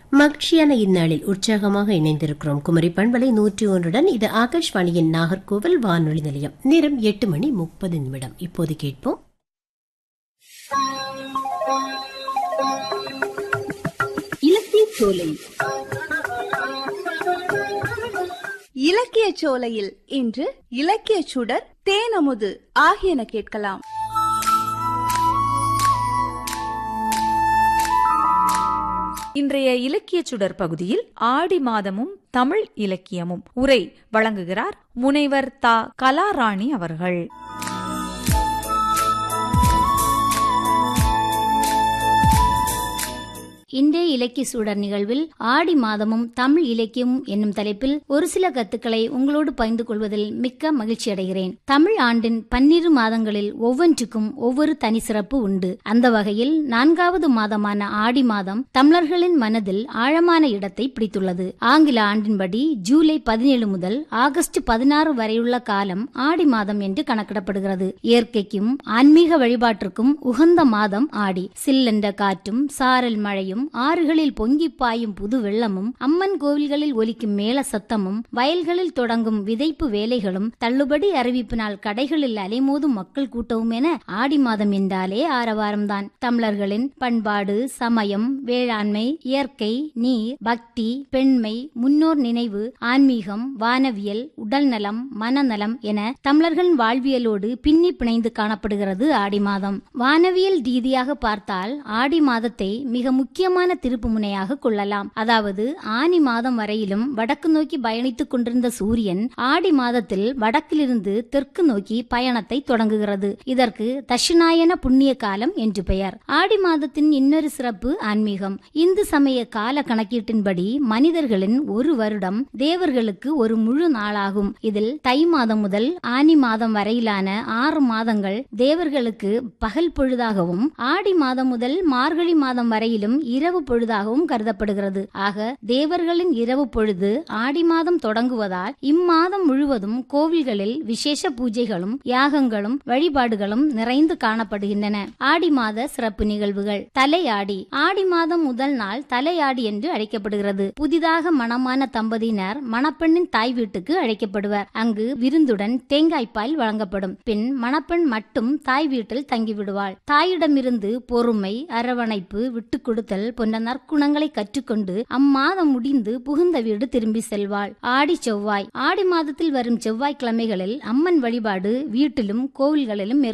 மகிழ்ச்சியான இந்நாளில் உற்சாகமாக இணைந்திருக்கிறோம் குமரி பண்பலை நூற்றி ஒன்றுடன் இது ஆகாஷ்வாணியின் நாகர்கோவில் வானொலி நிலையம் நேரம் எட்டு மணி முப்பது நிமிடம் இப்போது கேட்போம் இலக்கிய சோலை இலக்கிய சோலையில் இன்று இலக்கிய சுடர் தேனமுது ஆகியன கேட்கலாம் இன்றைய இலக்கிய சுடர் பகுதியில் ஆடி மாதமும் தமிழ் இலக்கியமும் உரை வழங்குகிறார் முனைவர் தா கலாராணி அவர்கள் இன்றைய இலக்கிய சூடர் நிகழ்வில் ஆடி மாதமும் தமிழ் இலக்கியமும் என்னும் தலைப்பில் ஒரு சில கருத்துக்களை உங்களோடு பகிர்ந்து கொள்வதில் மிக்க மகிழ்ச்சி அடைகிறேன் தமிழ் ஆண்டின் பன்னிரு மாதங்களில் ஒவ்வொன்றுக்கும் ஒவ்வொரு தனி சிறப்பு உண்டு அந்த வகையில் நான்காவது மாதமான ஆடி மாதம் தமிழர்களின் மனதில் ஆழமான இடத்தை பிடித்துள்ளது ஆங்கில ஆண்டின்படி ஜூலை பதினேழு முதல் ஆகஸ்ட் பதினாறு வரையுள்ள காலம் ஆடி மாதம் என்று கணக்கிடப்படுகிறது இயற்கைக்கும் ஆன்மீக வழிபாட்டிற்கும் உகந்த மாதம் ஆடி சில்லென்ற காற்றும் சாரல் மழையும் ஆறுகளில் பொங்கி பாயும் புது வெள்ளமும் அம்மன் கோவில்களில் ஒலிக்கும் மேள சத்தமும் வயல்களில் தொடங்கும் விதைப்பு வேலைகளும் தள்ளுபடி அறிவிப்பினால் கடைகளில் அலைமோதும் மக்கள் கூட்டவும் என ஆடி மாதம் என்றாலே ஆரவாரம்தான் தமிழர்களின் பண்பாடு சமயம் வேளாண்மை இயற்கை நீர் பக்தி பெண்மை முன்னோர் நினைவு ஆன்மீகம் வானவியல் உடல்நலம் மனநலம் என தமிழர்களின் வாழ்வியலோடு பின்னி பிணைந்து காணப்படுகிறது ஆடி மாதம் வானவியல் ரீதியாக பார்த்தால் ஆடி மாதத்தை மிக முக்கியமான திருப்பு முனையாக கொள்ளலாம் அதாவது ஆனி மாதம் வரையிலும் வடக்கு நோக்கி பயணித்துக் கொண்டிருந்த சூரியன் ஆடி மாதத்தில் வடக்கிலிருந்து தெற்கு நோக்கி பயணத்தை தொடங்குகிறது இதற்கு தட்சிணாயன புண்ணிய காலம் என்று பெயர் ஆடி மாதத்தின் இன்னொரு சிறப்பு ஆன்மீகம் இந்து சமய கால கணக்கீட்டின்படி மனிதர்களின் ஒரு வருடம் தேவர்களுக்கு ஒரு முழு நாளாகும் இதில் தை மாதம் முதல் ஆனி மாதம் வரையிலான ஆறு மாதங்கள் தேவர்களுக்கு பகல் பொழுதாகவும் ஆடி மாதம் முதல் மார்கழி மாதம் வரையிலும் இரவு பொழுதாகவும் கருதப்படுகிறது ஆக தேவர்களின் இரவு பொழுது ஆடி மாதம் தொடங்குவதால் இம்மாதம் முழுவதும் கோவில்களில் விசேஷ பூஜைகளும் யாகங்களும் வழிபாடுகளும் நிறைந்து காணப்படுகின்றன ஆடி மாத சிறப்பு நிகழ்வுகள் தலையாடி ஆடி மாதம் முதல் நாள் தலையாடி என்று அழைக்கப்படுகிறது புதிதாக மணமான தம்பதியினர் மணப்பெண்ணின் தாய் வீட்டுக்கு அழைக்கப்படுவர் அங்கு விருந்துடன் தேங்காய்ப்பால் வழங்கப்படும் பின் மணப்பெண் மட்டும் தாய் வீட்டில் தங்கிவிடுவாள் தாயிடமிருந்து பொறுமை அரவணைப்பு விட்டுக் கொடுத்தல் போன்ற நற்குணங்களை கற்றுக்கொண்டு அம்மாதம் முடிந்து புகுந்த வீடு திரும்பி செல்வாள் ஆடி செவ்வாய் ஆடி மாதத்தில் வரும் செவ்வாய்க்கிழமைகளில் அம்மன் வழிபாடு வீட்டிலும் கோவில்களிலும்